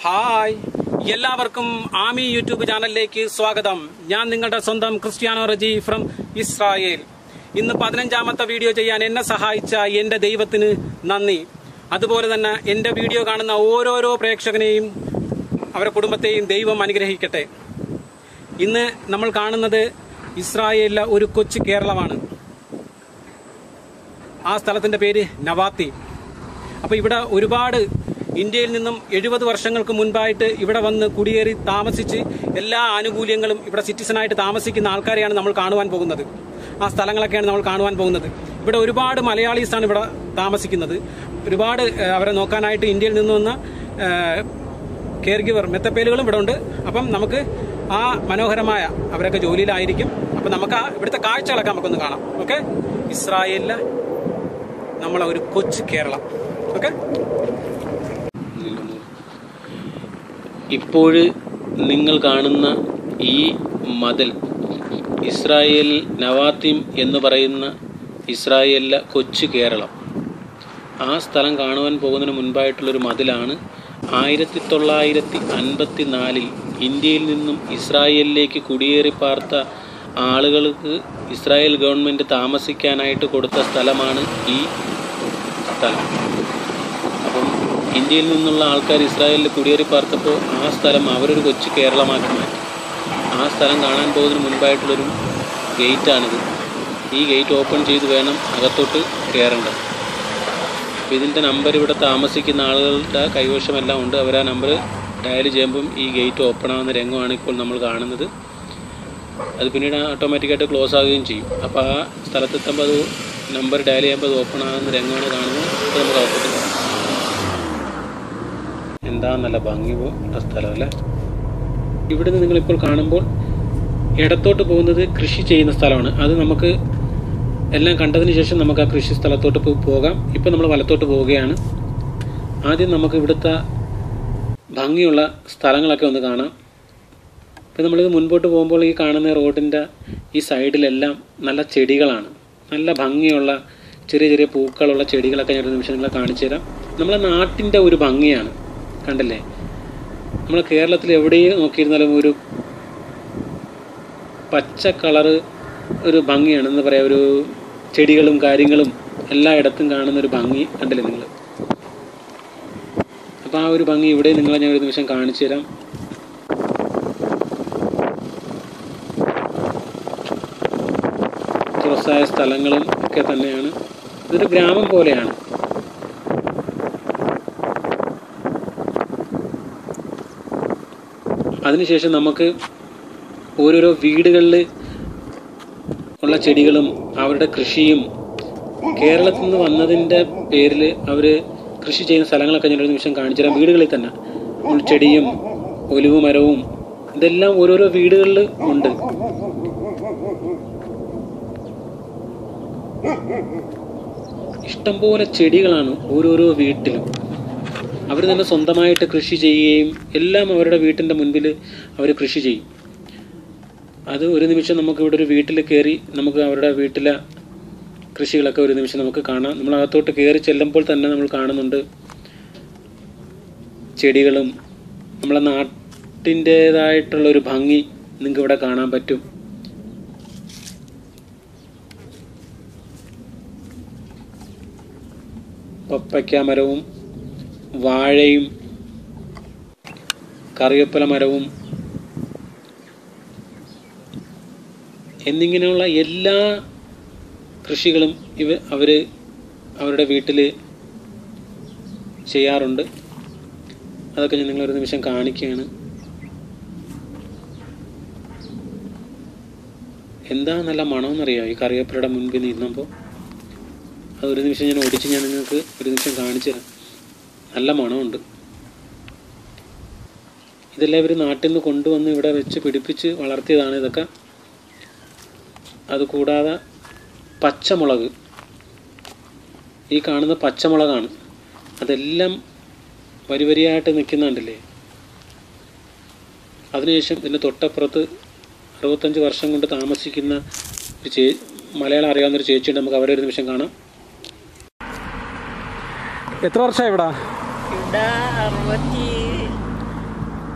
Hi എല്ലാവർക്കും Ami YouTube ചാനലിലേക്ക് സ്വാഗതം ഞാൻ നിങ്ങളുടെ സ്വന്തം ക്രിസ്ത്യാനോ റജി ഫ്രം ഇസ്രായേൽ ഇന്ന് പതിനഞ്ചാമത്തെ വീഡിയോ ചെയ്യാൻ എന്നെ സഹായിച്ച എൻ്റെ ദൈവത്തിന് നന്ദി അതുപോലെ തന്നെ എൻ്റെ വീഡിയോ കാണുന്ന ഓരോരോ പ്രേക്ഷകനെയും അവരുടെ കുടുംബത്തെയും ദൈവം അനുഗ്രഹിക്കട്ടെ ഇന്ന് നമ്മൾ കാണുന്നത് ഇസ്രായേലിലെ ഒരു കൊച്ചു കേരളമാണ് ആ സ്ഥലത്തിൻ്റെ പേര് നവാത്തി അപ്പോൾ ഇവിടെ ഒരുപാട് ഇന്ത്യയിൽ നിന്നും എഴുപത് വർഷങ്ങൾക്ക് മുൻപായിട്ട് ഇവിടെ വന്ന് കുടിയേറി താമസിച്ച് എല്ലാ ആനുകൂല്യങ്ങളും ഇവിടെ സിറ്റിസണായിട്ട് താമസിക്കുന്ന ആൾക്കാരെയാണ് നമ്മൾ കാണുവാൻ പോകുന്നത് ആ സ്ഥലങ്ങളൊക്കെയാണ് നമ്മൾ കാണുവാൻ പോകുന്നത് ഇവിടെ ഒരുപാട് മലയാളീസാണ് ഇവിടെ താമസിക്കുന്നത് ഒരുപാട് ഏഹ്, അവരെ നോക്കാനായിട്ട് ഇന്ത്യയിൽ നിന്ന് വന്ന കെയർ ഗിവർ മെത്തപ്പേലുകളും ഇവിടെ ഉണ്ട് അപ്പം നമുക്ക് ആ മനോഹരമായ അവരൊക്കെ ജോലിയിലായിരിക്കും അപ്പം നമുക്ക് ആ ഇവിടുത്തെ കാഴ്ചകളൊക്കെ നമുക്കൊന്ന് കാണാം ഓക്കെ ഇസ്രായേലിലെ നമ്മളെ ഒരു കൊച്ചു കേരളം ഓക്കെ ഇപ്പോൾ നിങ്ങൾ കാണുന്ന ഈ മതിൽ ഇസ്രായേൽ നവാത്തിം എന്ന് പറയുന്ന ഇസ്രായേലിലെ കൊച്ചു കേരളം ആ സ്ഥലം കാണുവാൻ പോകുന്നതിന് മുൻപായിട്ടുള്ളൊരു മതിലാണ് ആയിരത്തി തൊള്ളായിരത്തി അൻപത്തി നാലിൽ ഇന്ത്യയിൽ നിന്നും ഇസ്രായേലിലേക്ക് കുടിയേറി പാർത്ത ആളുകൾക്ക് ഇസ്രായേൽ ഗവൺമെൻറ് താമസിക്കാനായിട്ട് കൊടുത്ത സ്ഥലമാണ് ഈ സ്ഥലം അപ്പം ഇന്ത്യയിൽ നിന്നുള്ള ആൾക്കാർ ഇസ്രായേലിൽ കുടിയേറി പാർത്തപ്പോൾ ആ സ്ഥലം അവരൊരു കൊച്ചു കേരളമാക്കി മാറ്റി ആ സ്ഥലം കാണാൻ പോകുന്നതിന് മുൻപായിട്ടുള്ളൊരു ഗേറ്റാണിത് ഈ ഗേറ്റ് ഓപ്പൺ ചെയ്ത് വേണം അകത്തോട്ട് കയറേണ്ടത് അപ്പോൾ ഇതിൻ്റെ നമ്പർ ഇവിടെ താമസിക്കുന്ന ആളുകളുടെ കൈവശമെല്ലാം ഉണ്ട് അവർ ആ നമ്പർ ഡയൽ ചെയ്യുമ്പം ഈ ഗേറ്റ് ഓപ്പൺ ആവുന്ന രംഗമാണ് ഇപ്പോൾ നമ്മൾ കാണുന്നത് അത് പിന്നീട് ഓട്ടോമാറ്റിക്കായിട്ട് ക്ലോസ് ആവുകയും ചെയ്യും അപ്പോൾ ആ സ്ഥലത്തെത്തുമ്പോൾ അത് നമ്പർ ഡയൽ ചെയ്യുമ്പോൾ അത് ഓപ്പൺ ആകുന്ന രംഗമാണ് കാണുന്നത് അപ്പോൾ നമുക്ക് അകത്തോട്ട് പോകാം എന്താ നല്ല ഭംഗി ഉള്ള സ്ഥലം അല്ലേ ഇവിടുന്ന് നിങ്ങളിപ്പോൾ കാണുമ്പോൾ ഇടത്തോട്ട് പോകുന്നത് കൃഷി ചെയ്യുന്ന സ്ഥലമാണ് അത് നമുക്ക് എല്ലാം കണ്ടതിന് ശേഷം നമുക്ക് ആ കൃഷി സ്ഥലത്തോട്ട് പോ- പോകാം ഇപ്പം നമ്മൾ വലത്തോട്ട് പോവുകയാണ് ആദ്യം നമുക്ക് ഇവിടുത്തെ ഭംഗിയുള്ള സ്ഥലങ്ങളൊക്കെ ഒന്ന് കാണാം ഇപ്പം നമ്മളിത് മുൻപോട്ട് പോകുമ്പോൾ ഈ കാണുന്ന റോഡിൻ്റെ ഈ സൈഡിലെല്ലാം നല്ല ചെടികളാണ് നല്ല ഭംഗിയുള്ള ചെറിയ ചെറിയ പൂക്കളുള്ള ചെടികളൊക്കെ ഞാൻ ഒരു നിമിഷം നിങ്ങളെ കാണിച്ചു തരാം നമ്മളെ നാട്ടിൻ്റെ ഒരു ഭംഗിയാണ് കണ്ടില്ലേ നമ്മൾ കേരളത്തിൽ എവിടെയും നോക്കിയിരുന്നാലും ഒരു പച്ച കളറ് ഒരു ഭംഗിയാണ് എന്ന് പറയാം ഒരു ചെടികളും കാര്യങ്ങളും എല്ലായിടത്തും കാണുന്ന ഒരു ഭംഗി കണ്ടില്ലേ നിങ്ങൾ അപ്പോൾ ആ ഒരു ഭംഗി ഇവിടെ നിങ്ങളെ ഞാൻ ഒരു നിമിഷം കാണിച്ചു തരാം തുറസായ സ്ഥലങ്ങളും ഒക്കെ തന്നെയാണ് ഇതൊരു ഗ്രാമം പോലെയാണ് അതിനുശേഷം നമുക്ക് ഓരോരോ വീടുകളിൽ ഉള്ള ചെടികളും അവരുടെ കൃഷിയും കേരളത്തിൽ നിന്ന് വന്നതിൻ്റെ പേരിൽ അവർ കൃഷി ചെയ്യുന്ന സ്ഥലങ്ങളൊക്കെ ഞാൻ ഒരു നിമിഷം കാണിച്ചു തരാം വീടുകളിൽ തന്നെ ഉൾ ചെടിയും ഒലിവ് മരവും ഇതെല്ലാം ഓരോരോ വീടുകളിൽ ഉണ്ട് ഇഷ്ടംപോലെ ചെടികളാണ് ഓരോരോ വീട്ടിലും അവർ തന്നെ സ്വന്തമായിട്ട് കൃഷി ചെയ്യുകയും എല്ലാം അവരുടെ വീട്ടിൻ്റെ മുൻപിൽ അവർ കൃഷി ചെയ്യും അത് ഒരു നിമിഷം നമുക്ക് ഇവിടെ ഒരു വീട്ടിൽ കയറി നമുക്ക് അവരുടെ വീട്ടിലെ കൃഷികളൊക്കെ ഒരു നിമിഷം നമുക്ക് കാണാം നമ്മൾ അകത്തോട്ട് കയറി ചെല്ലുമ്പോൾ തന്നെ നമ്മൾ കാണുന്നുണ്ട് ചെടികളും നമ്മളെ നാട്ടിൻ്റേതായിട്ടുള്ള ഒരു ഭംഗി നിങ്ങൾക്ക് ഇവിടെ കാണാൻ പറ്റും പപ്പയ്ക്ക മരവും വാഴയും കറിവേപ്പില മരവും എന്നിങ്ങനെയുള്ള എല്ലാ കൃഷികളും ഇവ അവർ അവരുടെ വീട്ടിൽ ചെയ്യാറുണ്ട് അതൊക്കെ ഞാൻ നിങ്ങളൊരു നിമിഷം കാണിക്കുകയാണ് എന്താ നല്ല മണമെന്നറിയാമോ ഈ കറിവേപ്പിലയുടെ മുൻപിൽ നിന്നപ്പോൾ അതൊരു നിമിഷം ഞാൻ ഓടിച്ച് ഞാൻ നിങ്ങൾക്ക് ഒരു നിമിഷം കാണിച്ചു തരാം നല്ല മണമുണ്ട് ഇതെല്ലാം ഇവർ നാട്ടിൽ നിന്ന് കൊണ്ടുവന്ന് ഇവിടെ വെച്ച് പിടിപ്പിച്ച് വളർത്തിയതാണ് ഇതൊക്കെ അതുകൂടാതെ പച്ചമുളക് ഈ കാണുന്ന പച്ചമുളകാണ് അതെല്ലാം വരി വരിയായിട്ട് നിൽക്കുന്നുണ്ടല്ലേ അതിനുശേഷം ഇതിൻ്റെ തൊട്ടപ്പുറത്ത് അറുപത്തഞ്ച് വർഷം കൊണ്ട് താമസിക്കുന്ന ഒരു ചേ മലയാളം അറിയാവുന്നൊരു ചേച്ചിയുണ്ട് നമുക്ക് അവരെ ഒരു നിമിഷം കാണാം എത്ര വർഷമായി ഇവിടെ ഇവിടെ അറുപത്തി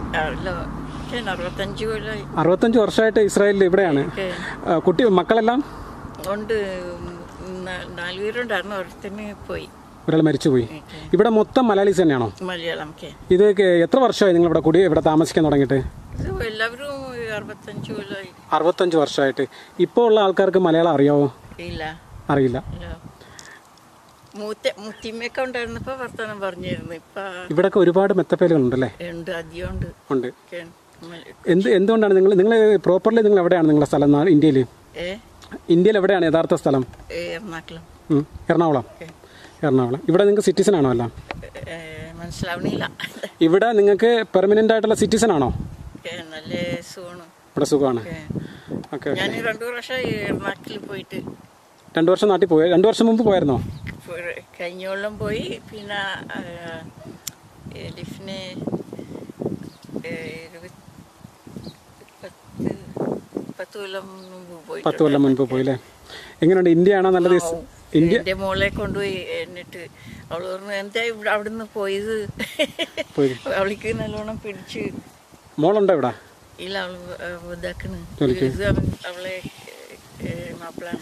അല്ല כן, അറുപത്തഞ്ച് കൊല്ലമായി അറുപത്തഞ്ച് വർഷമായിട്ട് ഇസ്രായേലിൽ ഇവിടെയാണ് Okay. ആ, കുട്ടി മക്കളെല്ലാം ഉണ്ട് ന- നാലുപേരുണ്ടായിരുന്നു ഒരുത്തിന് പോയി ഒരാൾ മരിച്ചുപോയി ഇവിടെ മൊത്തം മലയാളീസ് തന്നെയാണോ മലയാളം കെ ഇത് കെ- എത്ര വർഷമായി നിങ്ങൾ ഇവിടെ കൂടി ഇവിടെ താമസിക്കാൻ തുടങ്ങിയിട്ട് ഇത് എല്ലാവരും അറുപത്തഞ്ച് കൊല്ലമായി അറുപത്തഞ്ച് വർഷമായിട്ട് ഇപ്പോൾ ഉള്ള ആൾക്കാർക്ക് മലയാളം അറിയാവോ ഇല്ല അറിയില്ല ഇല്ല മൂത്ത മുത്തിമ്മയൊക്കെ ഉണ്ടായിരുന്നപ്പോ വർത്തമാനം പറഞ്ഞിരുന്നു ഇപ്പൊ ഇവിടെയൊക്കെ ഒരുപാട് മെത്തപ്പേലുകളുണ്ടല്ലേ ഉണ്ട് അധികം ഉണ്ട് ഉണ്ട് ഒക്കെ മല- എന്ത് എന്തുകൊണ്ടാണ് നിങ്ങൾ നിങ്ങൾ പ്രോപ്പർലി നിങ്ങൾ എവിടെയാണ് നിങ്ങളുടെ സ്ഥലം നാ- ഇന്ത്യയിൽ ഏ ഇന്ത്യയിൽ എവിടെയാണ് യഥാർത്ഥ സ്ഥലം ഏ, എറണാകുളം ഉം, എറണാകുളം എറണാകുളം ഇവിടെ നിങ്ങൾക്ക് സിറ്റിസൺ ആണോ എല്ലാം ഏ, മനസ്സിലാവണില്ല ഇവിടെ നിങ്ങൾക്ക് പെർമനന്റ് ആയിട്ടുള്ള സിറ്റിസൺ ആണോ ഒക്കെ നല്ല സുഖമാണ് ഇവിടെ സുഖമാണ് ഒക്കെ. ഓക്കെ ഞാൻ രണ്ടു പ്രാവശ്യം എറണാകുളത്തിൽ പോയിട്ട് രണ്ടു വർഷം നാട്ടിൽ പോയി രണ്ടു വർഷം മുമ്പ് പോയായിരുന്നോ പോയി- കഴിഞ്ഞ കൊല്ലം പോയി പിന്നെ ആ, എലിഫിനെ ഏ, ഇരുപത് പത്ത് പത്ത് കൊല്ലം മുമ്പ് പോയി പത്ത് കൊല്ലം മുൻപ് പോയി അല്ലേ എങ്ങനെയുണ്ട് ഇന്ത്യ ആണോ നല്ലത് ഇസ്- ഇന്ത്യ എന്റെ മോളെ കൊണ്ടുപോയി എന്നിട്ട് അവള് പറഞ്ഞു എന്താ ഇവിടെ അവിടുന്ന് പോയത് പോയി അവൾക്ക് നല്ലോണം പിടിച്ച് മോളുണ്ടോ ഇവിടെ ഇല്ല അവള് ഇതാക്കണ് ജോലിക്ക്? ഇത് അവൻ അവളെ ഏ, മാപ്പിളാണ്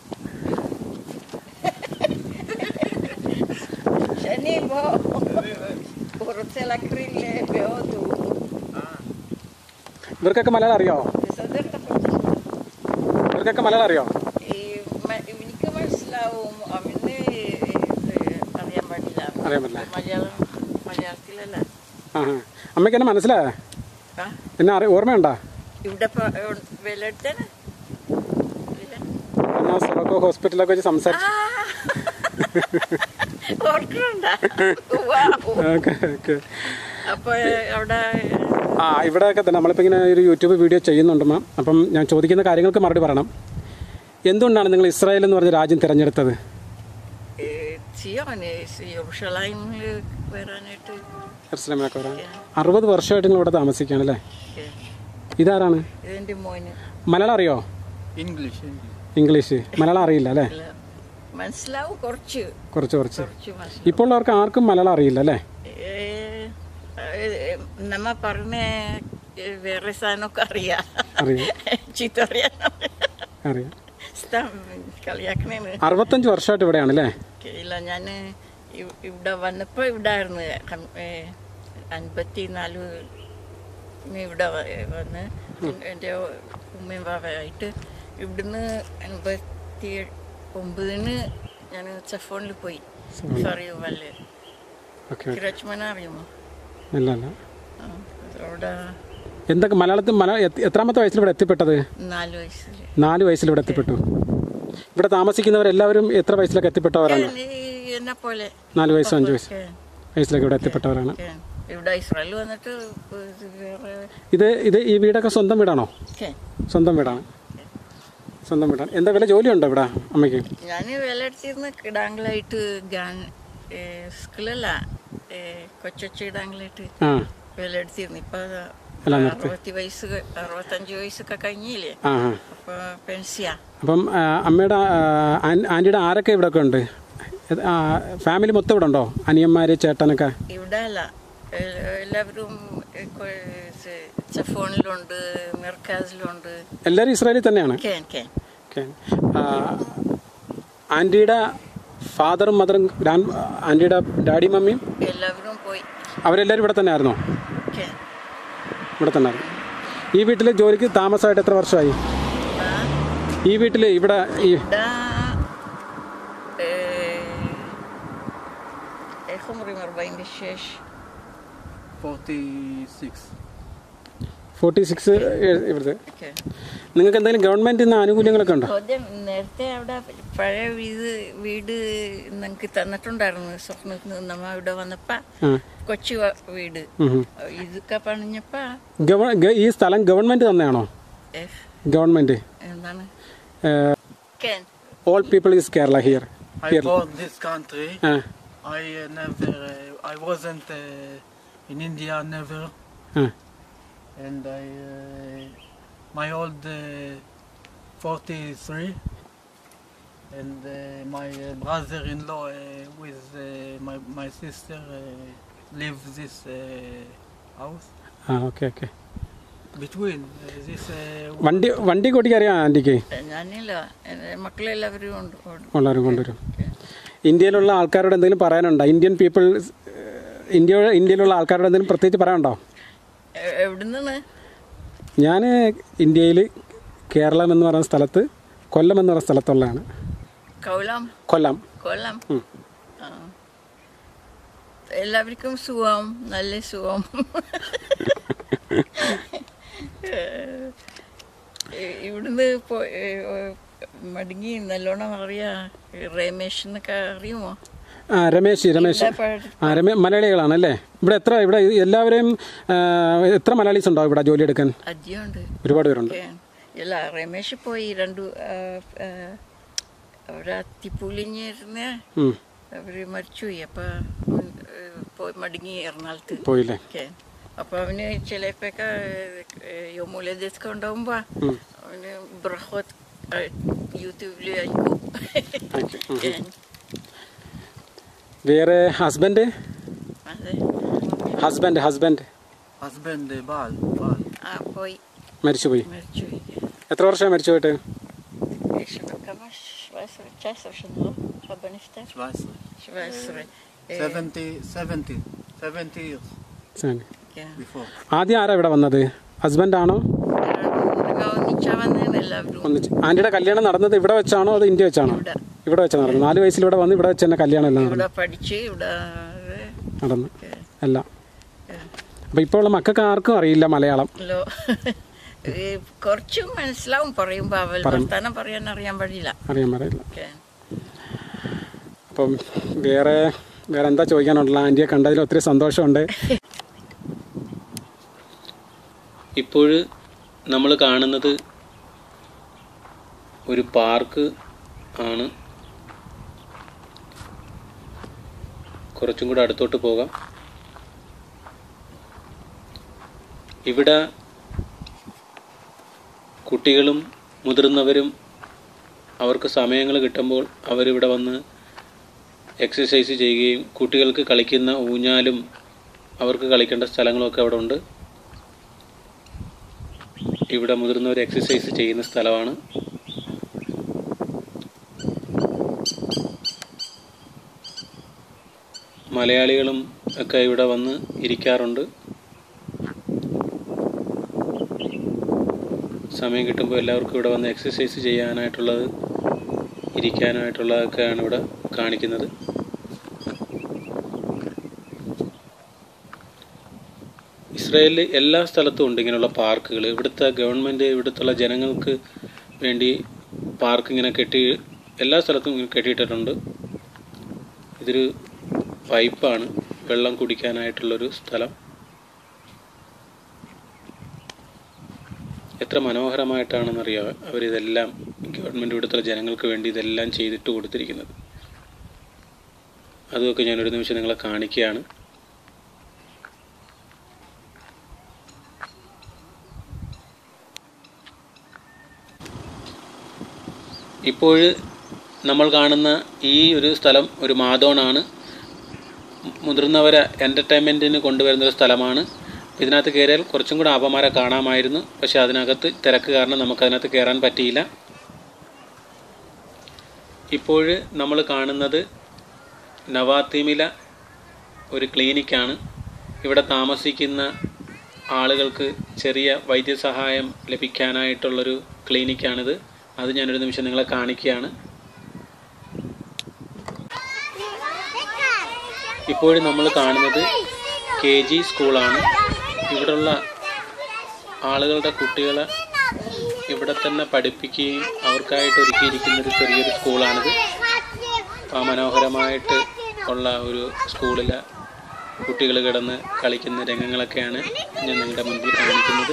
ശനി പോ പുറത്തെ ലക്കറിയില്ലേ ബോധു ഇവർക്കൊക്കെ മലയാളം അറിയാവോ ഇവർക്കൊക്കെ മലയാളം അറിയോ ഈ മ- എനിക്ക് മനസ്സിലാവും അവന് ഇത് അറിയാൻ പാടില്ല അറിയാൻ പറ്റില്ല മലയാളം മലയാളത്തിലല്ല ആ ആ. അമ്മയ്ക്ക് എന്നെ മനസ്സിലായേ ആ എന്നെ അറി ഓർമ്മയുണ്ടോ ഇവിടെ വിലടുത്തേനെ എന്നാ സൊറോക്കോ ഹോസ്പിറ്റലൊക്കെ വെച്ച് സംസാരിച്ചു ഓർക്കണ്ട ഓക്കെ ഓക്കെ അപ്പൊ അവിടെ ആ ഇവിടെയൊക്കെ തന്നെ നമ്മളിപ്പോൾ ഇങ്ങനെ ഒരു യൂട്യൂബ് വീഡിയോ ചെയ്യുന്നുണ്ട് മാം അപ്പം ഞാൻ ചോദിക്കുന്ന കാര്യങ്ങൾക്ക് മറുപടി പറയണം എന്തുകൊണ്ടാണ് നിങ്ങൾ ഇസ്രായേൽ എന്ന് പറഞ്ഞ രാജ്യം തിരഞ്ഞെടുത്തത് ഏ, സിയോന് യെറൂഷലേമിൽ വരാനായിട്ട് ജെറുസലേമിലൊക്കെ വരാൻ അറുപത് വർഷമായിട്ട് നിങ്ങൾ ഇവിടെ താമസിക്കുകയാണ് അല്ലേ ഏ, ഇതാരാണ് ഇതെന്റെ മോന് മലയാളം അറിയോ English. ഇംഗ്ലീഷ് മലയാളം അറിയില്ല അല്ലേ ഇല്ല. മനസ്സിലാവും കുറച്ച് കുറച്ച് കുറച്ച് കുറച്ച് മനസ്സിലാവും ഇപ്പോൾ ഉള്ളവർക്ക് ആർക്കും മലയാളം അറിയില്ല അല്ലേ ഏ, ഏ, നമ്മ പറഞ്ഞ ഏ, വേറെ സാധനമൊക്കെ അറിയാം അറിയാം ചീത്ത അറിയാൻ അറിയാം കളിയാക്കണേന്ന് അറുപത്തഞ്ച് വർഷമായിട്ട് ഇവിടെയാണ് അല്ലേ ഇല്ല ഞാൻ ഇവിടെ വന്നപ്പോൾ ഇവിടെ ആയിരുന്നു അൻപത്തി നാല് ഇവിടെ വ- വന്ന് എൻ്റെ ഉമ്മയും ബാബയായിട്ട് ഇവിടുന്ന് അൻപത്തി ഒമ്പതിന് ഞാൻ ചെഫോണിൽ പോയി അറിയോ വല്ല ഓക്കെ കിരച്മന അറിയുമോ ഇല്ല ഇല്ല ആ, അവിടെ എന്തൊക്കെ മലയാളത്തിൽ മല എത്ര- എത്രാമത്തെ വയസ്സിൽ ഇവിടെ എത്തിപ്പെട്ടത് നാല് വയസ്സിൽ നാല് വയസ്സിൽ ഇവിടെ എത്തിപ്പെട്ടു ഇവിടെ താമസിക്കുന്നവരെല്ലാവരും എത്ര വയസ്സിലൊക്കെ എത്തിപ്പെട്ടവരാണ് എന്നെ പോലെ നാല് വയസ്സോ അഞ്ച് വയസ്സ് ഒക്കെ, വയസ്സിലൊക്കെ ഇവിടെ എത്തിപ്പെട്ടവരാണ് ഒക്കെ. ഇവിടെ ഇസ്രായേൽ വന്നിട്ട് ഇത് വേറെ ഇത് ഇത് ഈ വീടൊക്കെ സ്വന്തം വീടാണോ ഒക്കെ. സ്വന്തം വീടാണ് സ്വന്തം വീടാണ് എന്താ വില ജോലിയുണ്ടോ ഇവിടെ അമ്മയ്ക്ക് ഞാൻ വില എടുത്തിരുന്ന് കിടാങ്കളായിട്ട് ഗാൻ സ്കൂളല്ല കൊച്ചൊച്ച ഇടാങ്കളായിട്ട് ആ വില എടുത്തിരുന്നു ഇപ്പൊ എല്ലാം നിർത്തി. അറുപത്തി വയസ്സ് ക- അറുപത്തഞ്ച് വയസ്സൊക്കെ കഴിഞ്ഞില്ലേ ആ ആ അപ്പൊ പെൻസിയാ അപ്പം ആ, അമ്മയുടെ ആ, ആൻ- ആൻറ്റിയുടെ ആരൊക്കെ ഇവിടെയൊക്കെ ഉണ്ട് ഇത്, ആ, ഫാമിലി മൊത്തം ഇവിടെ ഉണ്ടോ അനിയന്മാര് ചേട്ടനൊക്കെ ഇവിടെ അല്ല എ- എല്ലാവരും എ, കൊ- ഇത് ചെഫോണിലുണ്ട് മെർക്കാസിലുണ്ട് എല്ലാവരും ഇസ്രായേലിൽ തന്നെയാണ് കേൻ കേൻ ഓക്കെ ആൻറ്റിയുടെ ഫാദറും മദറും ഗ്രാൻഡ് ആൻറ്റിയുടെ ഡാഡി മമ്മിയും എല്ലാവരും പോയി അവരെല്ലാവരും ഇവിടെ തന്നെ ആയിരുന്നോ കേൻ ഇവിടെ തന്നെ ആയിരുന്നു ഈ വീട്ടിൽ ജോലിക്ക് താമസമായിട്ട് എത്ര വർഷമായി ആ ഈ വീട്ടിൽ ഇവിടെ ഈ ഇവിടെ איך אומרים 46? 46. ഫോർട്ടി സിക്സ് ഇവിടുത്തെ כן. നിങ്ങൾക്ക് എന്തെങ്കിലും ഗവൺമെന്റിൽ നിന്ന് ആനുകൂല്യങ്ങളൊക്കെ ഉണ്ടോ קודם, നേരത്തെ അവിടെ പഴയ വീട് വീട് ഞങ്ങൾക്ക് തന്നിട്ടുണ്ടായിരുന്നു സ്വപ്നത്തിൽ നിന്ന് നമ്മ ഇവിടെ വന്നപ്പോ ആ കൊച്ചു വ- വീട് ഉം ഉം. ഇതൊക്കെ പണിഞ്ഞപ്പോ ഗവ- ഗ- ഈ സ്ഥലം ഗവൺമെന്റ് തന്നെയാണോ ഏ, ഗവൺമെന്റ് എന്താണ് can all people is Kerala here I Here. bought this country. ആ I uh, never, uh, I wasn't uh, in India, never. ആ And I, uh, my old uh, 43. And uh, my uh, brother-in-law uh, with uh, my, my sister uh, live this uh, house. ആ okay okay between uh, this uh, വണ്ടി വണ്ടി ഓടിക്കാൻ അറിയാം ആൻറ്റിക്ക് ഞാനില്ല എൻ്റെ മക്കളെല്ലാവരും ഉണ്ട് ഉണ്ട്. ഉള്ളവരും കൊണ്ടുവരും ഇന്ത്യയിലുള്ള ആൾക്കാരോട് എന്തെങ്കിലും പറയാനുണ്ടോ ഇന്ത്യൻ പീപ്പിൾ ഇന്ത്യ ഇന്ത്യയിലുള്ള ആൾക്കാരോട് എന്തെങ്കിലും പ്രത്യേകിച്ച് പറയാനുണ്ടോ എ- എവിടുന്നാണ് ഞാൻ ഇന്ത്യയിൽ കേരളം എന്ന് പറയുന്ന സ്ഥലത്ത് കൊല്ലം എന്ന് പറയുന്ന സ്ഥലത്തുള്ളതാണ് കൗലാം കൊല്ലം കൊല്ലം ആ. എല്ലാവർക്കും സുഖം നല്ല സുഖം ഏ- ഇവിടുന്ന് പോ- ഏ, ഏ, മടങ്ങി നല്ലോണം അറിയാ രമേശ് എന്നൊക്കെ അറിയുമോ ആ രമേശ് രമേശ് ഇവിടെ പഠി- ആ രമേ മലയാളികളാണ് അല്ലേ ഇവിടെ എത്ര ഇവിടെ എല്ലാവരെയും ആ, എത്ര മലയാളീസ് ഉണ്ടോ ഇവിടെ ജോലി എടുക്കാൻ അധികമുണ്ട് ഒരുപാട് പേരുണ്ട് ഓക്കെ. ഇല്ല രമേശ് പോയി രണ്ടു ആ, ആ, അവിടെ അത്തിപ്പുലിഞ്ഞിരുന്ന ഉം, അവര് മരിച്ചുപോയി അപ്പൊ ഉം, ഏ, പോയി മടങ്ങി എറണാകുളത്ത് പോയില്ലേ ഓക്കെ അപ്പൊ അവന് ചിലപ്പൊക്കെ യോമൂലദേശൊക്കെ ഉണ്ടാവുമ്പോ അവന് ബ്രഹോത്ത് യൂട്യൂബിൽ അയക്കും Thank you. ഉം. ഓക്കെ. വേറെ ഹസ്ബൻഡ് അതെ husband husband husband uh, Baal, Baal. ആ പോയി മരിച്ചുപോയി മരിച്ചുപോയി എത്ര വർഷമായി മരിച്ചു പോയിട്ട് יש לו כמה? 17, 19 שנה, רבא נפטר? 17. 17. אה, 70, 70, 70 years ശരി. כן. before. ആദ്യം ആരാ ഇവിടെ വന്നത് ഹസ്ബൻഡ് ആണോ רגע ഒന്നിച്ചാ വന്നേന്ന് എല്ലാവരും ഒന്നിച്ച് ആന്റിയുടെ കല്യാണം നടന്നത് ഇവിടെ വെച്ചാണോ അത് ഇന്ത്യ വെച്ചാണോ ഇവിടെ. ഇവിടെ വെച്ചാണ് നടന്നത് നാല് വയസ്സിൽ ഇവിടെ വന്ന് ഇവിടെ വെച്ച് തന്നെ കല്യാണം എല്ലാം നടന്നു ഇവിടെ പഠിച്ച് ഇവിടെ നടന്നു എല്ലാം അപ്പൊ ഇപ്പോൾ ഉള്ള മക്കൾക്ക് ആർക്കും അറിയില്ല മലയാളം ലോ ഈ കുറച്ച് മനസ്സിലാവും പറയുമ്പോ അവൾ വർത്താനം പറയാൻ അറിയാൻ പാടില്ല അറിയാൻ പറയില്ല ഓക്കെ അപ്പം വേറെ വേറെ എന്താ ചോദിക്കാനുള്ള ആന്റിയെ കണ്ടതിൽ ഒത്തിരി സന്തോഷമുണ്ട് ഇപ്പോൾ നമ്മൾ കാണുന്നത് ഒരു പാർക്ക് ആണ് കുറച്ചും കൂടെ അടുത്തോട്ട് പോകാം ഇവിടെ കുട്ടികളും മുതിർന്നവരും അവർക്ക് സമയങ്ങൾ കിട്ടുമ്പോൾ അവരിവിടെ വന്ന് എക്സസൈസ് ചെയ്യുകയും കുട്ടികൾക്ക് കളിക്കുന്ന ഊഞ്ഞാലും അവർക്ക് കളിക്കേണ്ട സ്ഥലങ്ങളുമൊക്കെ അവിടെ ഉണ്ട് ഇവിടെ മുതിർന്നവർ എക്സസൈസ് ചെയ്യുന്ന സ്ഥലമാണ് മലയാളികളും ഒക്കെ ഇവിടെ വന്ന് ഇരിക്കാറുണ്ട് സമയം കിട്ടുമ്പോൾ എല്ലാവർക്കും ഇവിടെ വന്ന് എക്സസൈസ് ചെയ്യാനായിട്ടുള്ളത് ഇരിക്കാനായിട്ടുള്ളതൊക്കെയാണ് ഇവിടെ കാണിക്കുന്നത് ഇസ്രായേലിൽ എല്ലാ സ്ഥലത്തും ഉണ്ട് ഇങ്ങനെയുള്ള പാർക്കുകൾ ഇവിടുത്തെ ഗവൺമെൻറ് ഇവിടുത്തുള്ള ജനങ്ങൾക്ക് വേണ്ടി പാർക്ക് ഇങ്ങനെ കെട്ടി എല്ലാ സ്ഥലത്തും ഇങ്ങനെ കെട്ടിയിട്ടിട്ടുണ്ട് ഇതൊരു പൈപ്പാണ് വെള്ളം കുടിക്കാനായിട്ടുള്ളൊരു സ്ഥലം എത്ര മനോഹരമായിട്ടാണെന്നറിയാം അവരിതെല്ലാം ഗവൺമെൻറ് ഇവിടുത്തെ ജനങ്ങൾക്ക് വേണ്ടി ഇതെല്ലാം ചെയ്തിട്ട് കൊടുത്തിരിക്കുന്നത് അതുമൊക്കെ ഞാനൊരു നിമിഷം നിങ്ങളെ കാണിക്കുകയാണ് ഇപ്പോൾ നമ്മൾ കാണുന്ന ഈ ഒരു സ്ഥലം ഒരു മാതോണാണ് മുതിർന്നവരെ എൻ്റർടൈൻമെൻറ്റിന് കൊണ്ടുവരുന്ന ഒരു സ്ഥലമാണ് ഇതിനകത്ത് കയറിയാൽ കുറച്ചും കൂടെ ആപമാരെ കാണാമായിരുന്നു പക്ഷേ അതിനകത്ത് തിരക്ക് കാരണം നമുക്കതിനകത്ത് കയറാൻ പറ്റിയില്ല ഇപ്പോൾ നമ്മൾ കാണുന്നത് നവാത്തീമില ഒരു ക്ലിനിക്കാണ് ഇവിടെ താമസിക്കുന്ന ആളുകൾക്ക് ചെറിയ വൈദ്യസഹായം ലഭിക്കാനായിട്ടുള്ളൊരു ക്ലിനിക്കാണിത് അത് ഞാനൊരു നിമിഷം നിങ്ങളെ കാണിക്കുകയാണ് ഇപ്പോഴും നമ്മൾ കാണുന്നത് കെ ജി സ്കൂളാണ് ഇവിടെയുള്ള ആളുകളുടെ കുട്ടികളെ ഇവിടെ തന്നെ പഠിപ്പിക്കുകയും അവർക്കായിട്ട് ഒരുക്കിയിരിക്കുന്ന ഒരു ചെറിയൊരു സ്കൂളാണിത് ആ മനോഹരമായിട്ട് ഉള്ള ഒരു സ്കൂളിലെ കുട്ടികൾ കിടന്ന് കളിക്കുന്ന രംഗങ്ങളൊക്കെയാണ് ഞാൻ നിങ്ങളുടെ മുൻപിൽ കാണിക്കുന്നത്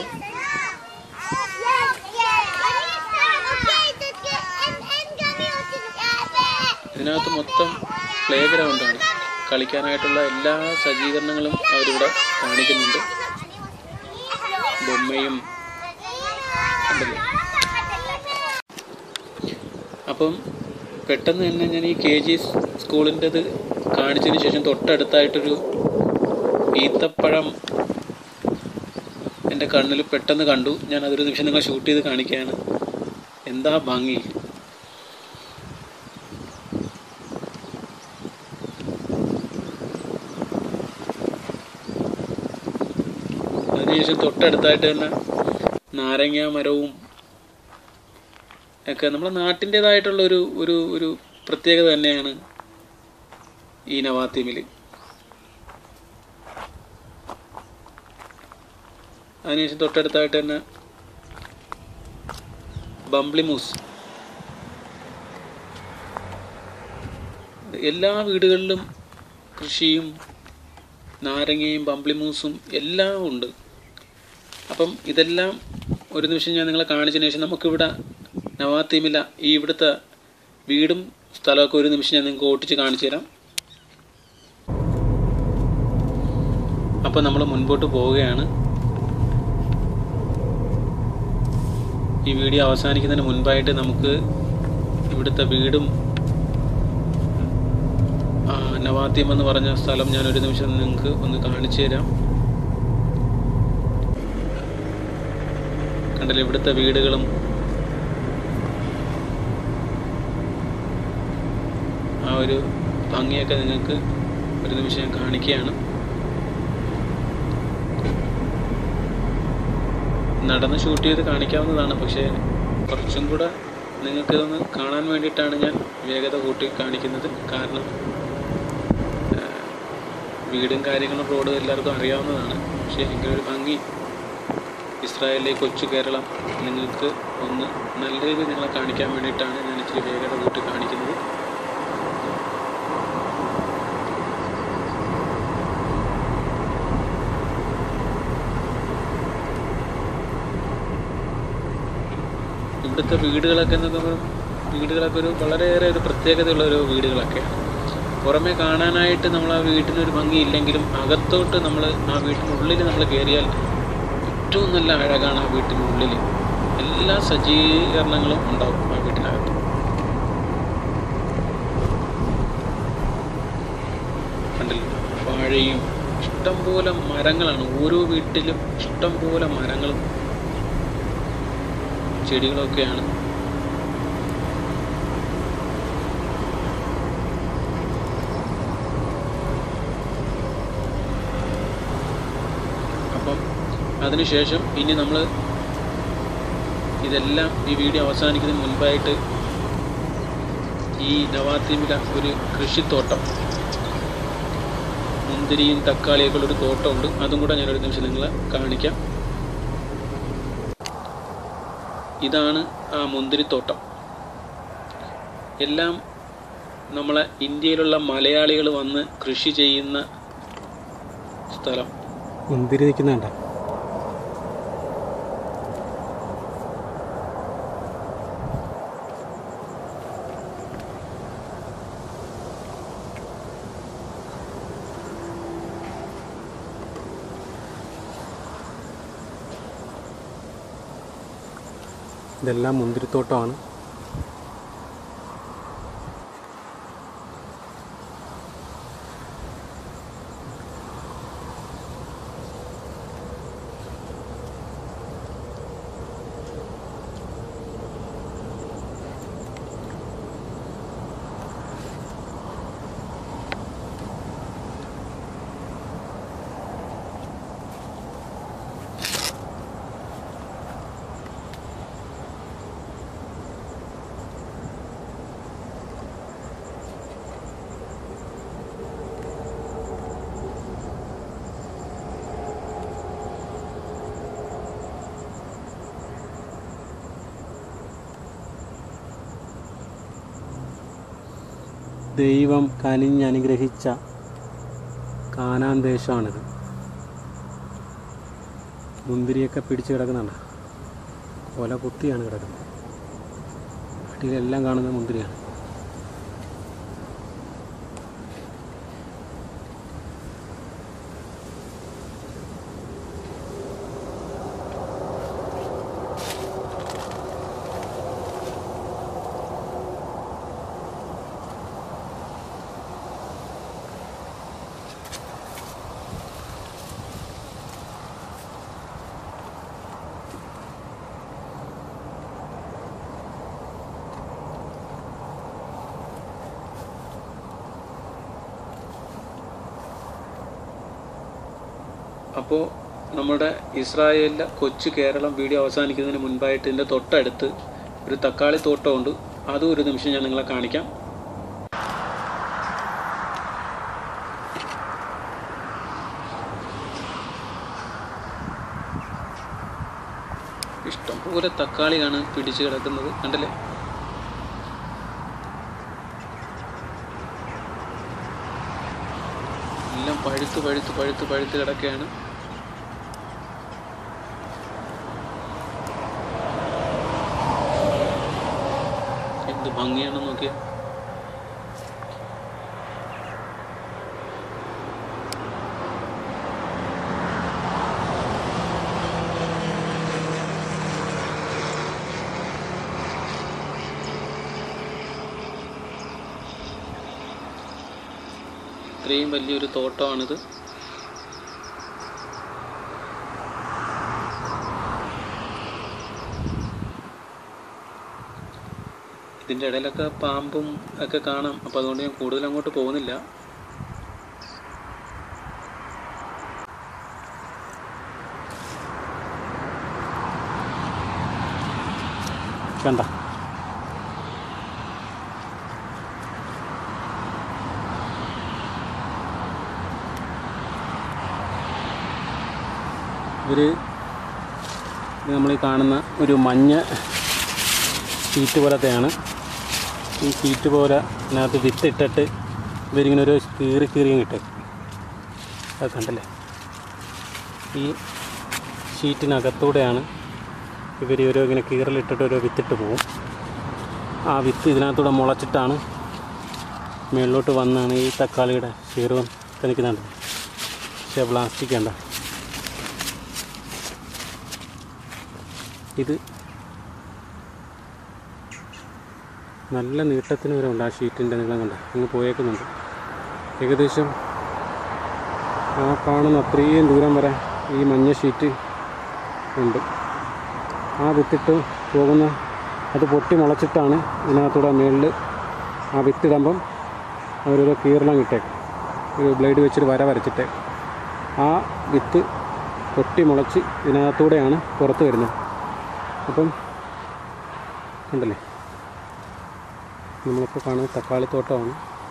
ഇതിനകത്ത് മൊത്തം പ്ലേ ഗ്രൗണ്ടാണ് കളിക്കാനായിട്ടുള്ള എല്ലാ സജ്ജീകരണങ്ങളും അവരിവിടെ കാണിക്കുന്നുണ്ട് ബൊമ്മയും ഉണ്ടല്ലോ അപ്പം പെട്ടെന്ന് തന്നെ ഞാൻ ഈ കെ ജി സ്കൂളിൻ്റെത് കാണിച്ചതിന് ശേഷം തൊട്ടടുത്തായിട്ടൊരു ഈത്തപ്പഴം എൻ്റെ കണ്ണിൽ പെട്ടെന്ന് കണ്ടു ഞാൻ അതൊരു നിമിഷം നിങ്ങൾ ഷൂട്ട് ചെയ്ത് കാണിക്കുകയാണ് എന്താ ഭംഗി അതിനുശേഷം തൊട്ടടുത്തായിട്ട് തന്നെ നാരങ്ങ മരവും ഒക്കെ നമ്മുടെ നാട്ടിൻ്റെതായിട്ടുള്ള ഒരു ഒരു ഒരു പ്രത്യേകത തന്നെയാണ് ഈ നവാത്തീമിൽ അതിനുശേഷം തൊട്ടടുത്തായിട്ട് തന്നെ ബംബ്ലിമൂസ് എല്ലാ വീടുകളിലും കൃഷിയും നാരങ്ങയും ബംബ്ലിമൂസും എല്ലാം ഉണ്ട് അപ്പം ഇതെല്ലാം ഒരു നിമിഷം ഞാൻ നിങ്ങളെ കാണിച്ചതിന് ശേഷം നമുക്കിവിടെ നവാത്തീമില ഈ ഇവിടുത്തെ വീടും സ്ഥലമൊക്കെ ഒരു നിമിഷം ഞാൻ നിങ്ങൾക്ക് ഓട്ടിച്ച് കാണിച്ചു തരാം അപ്പോൾ നമ്മൾ മുൻപോട്ട് പോവുകയാണ് ഈ വീഡിയോ അവസാനിക്കുന്നതിന് മുൻപായിട്ട് നമുക്ക് ഇവിടുത്തെ വീടും ആ, നവാത്തീം എന്ന് പറഞ്ഞ സ്ഥലം ഞാൻ ഒരു നിമിഷം നിങ്ങൾക്ക് ഒന്ന് കാണിച്ചു തരാം കണ്ടല്ലോ ഇവിടുത്തെ വീടുകളും ആ ഒരു ഭംഗിയൊക്കെ നിങ്ങൾക്ക് ഒരു നിമിഷം ഞാൻ കാണിക്കുകയാണ് നടന്ന് ഷൂട്ട് ചെയ്ത് കാണിക്കാവുന്നതാണ് പക്ഷേ കുറച്ചും കൂടെ നിങ്ങൾക്കിതൊന്ന് കാണാൻ വേണ്ടിയിട്ടാണ് ഞാൻ വേഗത കൂട്ടി കാണിക്കുന്നത് കാരണം ആ, വീടും കാര്യങ്ങളും റോഡും എല്ലാവർക്കും അറിയാവുന്നതാണ് പക്ഷേ എങ്കിലൊരു ഭംഗി ഇസ്രായേലിലെ കൊച്ചു കേരളം നിങ്ങൾക്ക് ഒന്ന് നല്ല രീതിയിൽ നിങ്ങളെ കാണിക്കാൻ വേണ്ടിയിട്ടാണ് ഞാൻ ഇച്ചിരി വേഗത കൂട്ടി കാണിക്കുന്നത് ഇവിടുത്തെ വീടുകളൊക്കെ എന്നൊക്കെ പറയുമ്പോൾ വീടുകളൊക്കെ ഒരു വളരെയേറെ ഒരു പ്രത്യേകതയുള്ള ഒരു വീടുകളൊക്കെയാണ് പുറമെ കാണാനായിട്ട് നമ്മൾ ആ വീട്ടിനൊരു ഭംഗിയില്ലെങ്കിലും അകത്തോട്ട് നമ്മൾ ആ വീട്ടിനുള്ളിൽ നമ്മൾ കയറിയാൽ ഏറ്റവും നല്ല അഴകാണ് ആ വീട്ടിനുള്ളിൽ എല്ലാ സജ്ജീകരണങ്ങളും ഉണ്ടാവും ആ വീട്ടിനകത്ത് കണ്ടില്ലേ വാഴയും ഇഷ്ടംപോലെ മരങ്ങളാണ് ഓരോ വീട്ടിലും ഇഷ്ടംപോലെ മരങ്ങളും ചെടികളൊക്കെയാണ് അപ്പം അതിനുശേഷം ഇനി നമ്മൾ ഇതെല്ലാം ഈ വീഡിയോ അവസാനിക്കുന്നതിന് മുൻപായിട്ട് ഈ നവാത്തീമില ഒരു കൃഷിത്തോട്ടം മുന്തിരിയും തക്കാളിയൊക്കെ ഉള്ളൊരു തോട്ടമുണ്ട് അതും കൂടെ ഞാനൊരു നിമിഷം നിങ്ങളെ കാണിക്കാം ഇതാണ് ആ മുന്തിരിത്തോട്ടം എല്ലാം നമ്മളെ ഇന്ത്യയിലുള്ള മലയാളികൾ വന്ന് കൃഷി ചെയ്യുന്ന സ്ഥലം മുന്തിരി നിൽക്കുന്നുണ്ട ഇതെല്ലാം മുന്തിരിത്തോട്ടമാണ് ദൈവം കനിഞ്ഞനുഗ്രഹിച്ച കാനാൻ ദേശമാണിത് മുന്തിരിയൊക്കെ പിടിച്ച് കിടക്കുന്നുണ്ട് കൊല കുത്തിയാണ് കിടക്കുന്നത് അടിയിലെല്ലാം കാണുന്നത് മുന്തിരിയാണ് അപ്പോൾ നമ്മുടെ ഇസ്രായേലിലെ കൊച്ചു കേരളം വീഡിയോ അവസാനിക്കുന്നതിന് മുൻപായിട്ട് ഇതിൻ്റെ തൊട്ടടുത്ത് ഒരു തക്കാളി തോട്ടമുണ്ട് അതും ഒരു നിമിഷം ഞാൻ നിങ്ങളെ കാണിക്കാം ഇഷ്ടംപോലെ തക്കാളിയാണ് പിടിച്ച് കിടക്കുന്നത് കണ്ടല്ലേ എല്ലാം പഴുത്ത് പഴുത്ത് പഴുത്ത് പഴുത്ത് കിടക്കുകയാണ് എന്ത് ഭംഗിയാണെന്ന് നോക്കിയാ ഇത്രയും വലിയൊരു തോട്ടമാണിത് ഇതിൻ്റെ ഇടയിലൊക്കെ പാമ്പും ഒക്കെ കാണാം അപ്പോൾ അതുകൊണ്ട് ഞാൻ കൂടുതൽ അങ്ങോട്ട് പോകുന്നില്ല കണ്ട ഇവർ നമ്മൾ ഈ കാണുന്ന ഒരു മഞ്ഞ ഷീറ്റ് പോലത്തെയാണ് ഈ ഷീറ്റ് പോലെ അതിനകത്ത് വിത്തിട്ടിട്ട് ഇവരിങ്ങനെ ഒരു കീറി കീറിയും കിട്ടും അത് കണ്ടല്ലേ ഈ ഷീറ്റിനകത്തൂടെയാണ് ഇവർ ഓരോ ഇങ്ങനെ കീറലിട്ടിട്ട് ഓരോ വിത്തിട്ട് പോകും ആ വിത്ത് ഇതിനകത്തൂടെ മുളച്ചിട്ടാണ് മുകളിലോട്ട് വന്നാണ് ഈ തക്കാളിയുടെ ഷീറും ഒക്കെ നിൽക്കുന്നുണ്ട് പക്ഷേ പ്ലാസ്റ്റിക് വേണ്ട ഇത് നല്ല നീട്ടത്തിന് വരെ ഉണ്ട് ആ ഷീറ്റിൻ്റെ നീളം കണ്ട അങ്ങ് പോയേക്കുന്നുണ്ട് ഏകദേശം ആ കാണുന്ന അത്രയും ദൂരം വരെ ഈ മഞ്ഞ ഷീറ്റ് ഉണ്ട് ആ വിത്തിട്ട് പോകുന്ന അത് പൊട്ടി മുളച്ചിട്ടാണ് ഇതിനകത്തൂടെ മുകളിൽ ആ വിത്തിടുമ്പം അവരൊരു കീറളം കിട്ടേക്കും ഒരു ബ്ലേഡ് വെച്ചൊരു വര വരച്ചിട്ട് ആ വിത്ത് പൊട്ടി മുളച്ച് ഇതിനകത്തൂടെയാണ് പുറത്ത് വരുന്നത് അപ്പം കണ്ടല്ലേ നമ്മളിപ്പോൾ കാണുന്നത് തക്കാളിത്തോട്ടമാണ്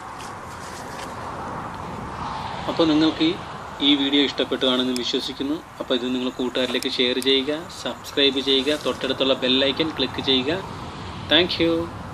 അപ്പോൾ നിങ്ങൾക്ക് ഈ ഈ വീഡിയോ ഇഷ്ടപ്പെട്ടു കാണുമെന്ന് വിശ്വസിക്കുന്നു അപ്പോൾ ഇത് നിങ്ങൾ കൂട്ടുകാരിലേക്ക് ഷെയർ ചെയ്യുക സബ്സ്ക്രൈബ് ചെയ്യുക തൊട്ടടുത്തുള്ള ബെല്ലൈക്കൻ ക്ലിക്ക് ചെയ്യുക താങ്ക്